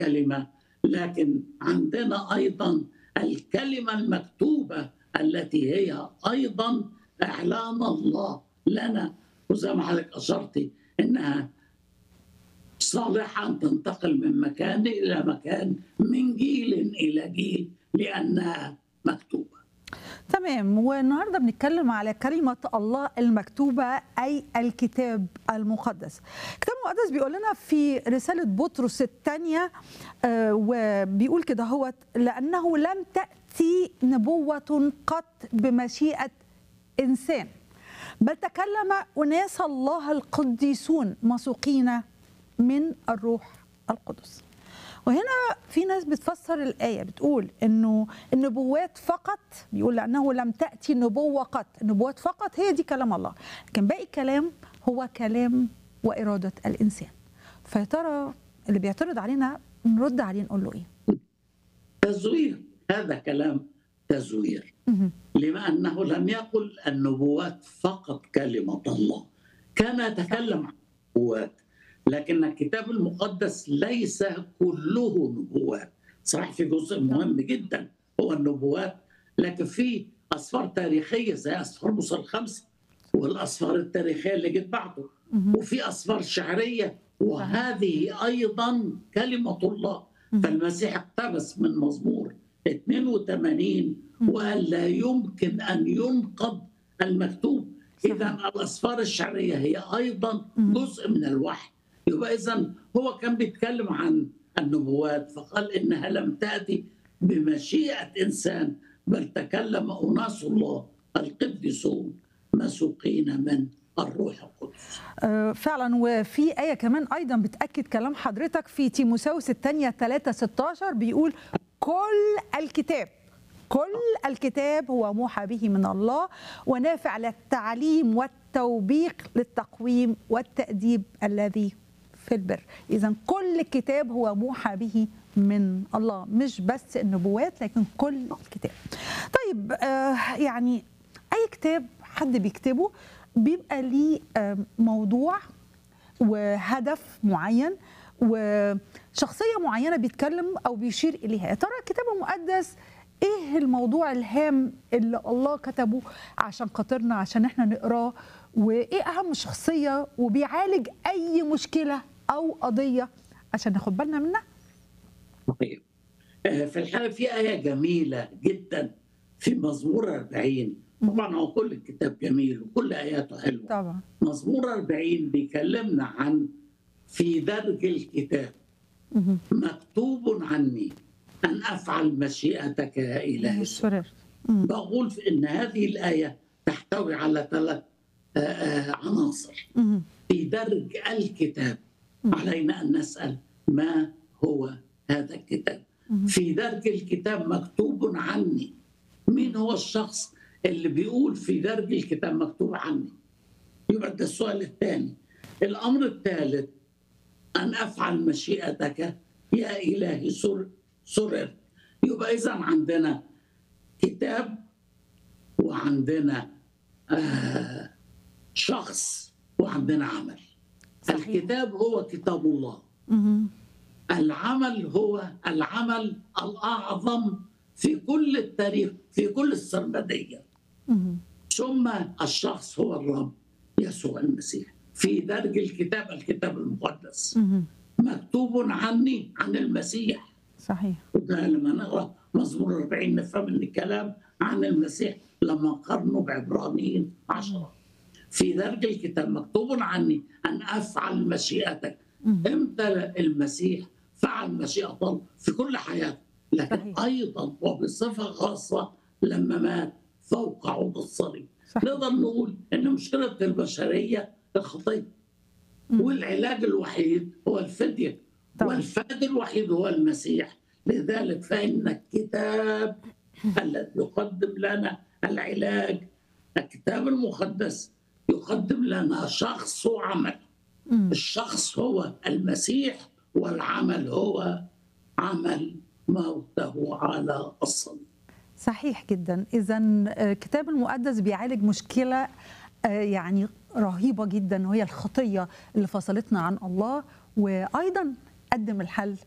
كلمة لكن عندنا أيضا الكلمة المكتوبة التي هي أيضا إعلان الله لنا وزي ما حضرتك أشرتي إنها صالحة أن تنتقل من مكان إلى مكان من جيل إلى جيل لأنها مكتوبة تمام والنهارده بنتكلم على كلمة الله المكتوبة أي الكتاب المقدس. الكتاب المقدس بيقول لنا في رسالة بطرس الثانية آه، وبيقول كده هو لأنه لم تأتي نبوة قط بمشيئة إنسان بل تكلم أناس الله القديسون مسوقين من الروح القدس. وهنا في ناس بتفسر الآية بتقول إنه النبوات فقط بيقول لأنه لم تأتي نبوة قط النبوات فقط هي دي كلام الله لكن باقي الكلام هو كلام وإرادة الإنسان فيا ترى اللي بيعترض علينا نرد عليه نقول له إيه تزوير هذا كلام تزوير مهم. لما أنه لم يقل النبوات فقط كلمة الله كان يتكلم عن النبوات لكن الكتاب المقدس ليس كله نبوات صحيح في جزء مهم جدا هو النبوات لكن في أسفار تاريخية زي أسفار موسى الخمسة والأسفار التاريخية اللي جت بعده مهم. وفي أسفار شعرية وهذه أيضا كلمة الله مهم. فالمسيح اقتبس من مزمور 82 وقال لا يمكن أن ينقض المكتوب صحيح. إذا الأسفار الشعرية هي أيضا مم. جزء من الوحي يبقى إذا هو كان بيتكلم عن النبوات فقال إنها لم تأتي بمشيئة إنسان بل تكلم أناس الله القديسون مسوقين من الروح القدس آه، فعلا وفي آية كمان أيضا بتأكد كلام حضرتك في تيموساوس الثانية 3 16 بيقول كل الكتاب كل الكتاب هو موحى به من الله ونافع للتعليم والتوبيخ للتقويم والتأديب الذي في البر إذا كل الكتاب هو موحى به من الله مش بس النبوات لكن كل الكتاب طيب آه يعني أي كتاب حد بيكتبه بيبقى ليه آه، موضوع وهدف معين وشخصية معينة بيتكلم أو بيشير إليها يا ترى الكتاب المقدس إيه الموضوع الهام اللي الله كتبه عشان خاطرنا عشان إحنا نقراه وإيه أهم شخصية وبيعالج أي مشكلة أو قضية عشان ناخد بالنا منها طيب آه، في الحقيقة في آية جميلة جدا في مزمور 40 طبعا هو كل الكتاب جميل وكل آياته حلوة طبعا مزمور 40 بيكلمنا عن في درج الكتاب مهم. مكتوب عني أن أفعل مشيئتك يا إلهي سررت مم. بقول في أن هذه الآية تحتوي على ثلاث آه، آه، عناصر مهم. في درج الكتاب مم. علينا أن نسأل ما هو هذا الكتاب مهم. في درج الكتاب مكتوب عني مين هو الشخص اللي بيقول في درج الكتاب مكتوب عني يبقى ده السؤال الثاني الأمر الثالث أن أفعل مشيئتك يا إلهي سر سررت يبقى إذا عندنا كتاب وعندنا آه شخص وعندنا عمل صحيح. الكتاب هو كتاب الله مهم. العمل هو العمل الأعظم في كل التاريخ في كل السرمدية مهم. ثم الشخص هو الرب يسوع المسيح في درج الكتاب الكتاب المقدس مهم. مكتوب عني عن المسيح صحيح وده لما نقرا مزمور 40 نفهم ان الكلام عن المسيح لما قارنه بعبرانيين 10 في درج الكتاب مكتوب عني ان افعل مشيئتك مهم. امتى المسيح فعل مشيئه الله في كل حياته لكن صحيح. ايضا وبصفه خاصه لما مات فوق عود الصليب صحيح نقدر نقول ان مشكله البشريه الخطيه مم. والعلاج الوحيد هو الفديه طبعا. والفادي الوحيد هو المسيح لذلك فإن الكتاب الذي يقدم لنا العلاج الكتاب المقدس يقدم لنا شخص وعمل مم. الشخص هو المسيح والعمل هو عمل موته على الصليب صحيح جدا اذا الكتاب المقدس بيعالج مشكله آه، يعني رهيبه جدا وهي الخطيه اللي فصلتنا عن الله وايضا قدم الحل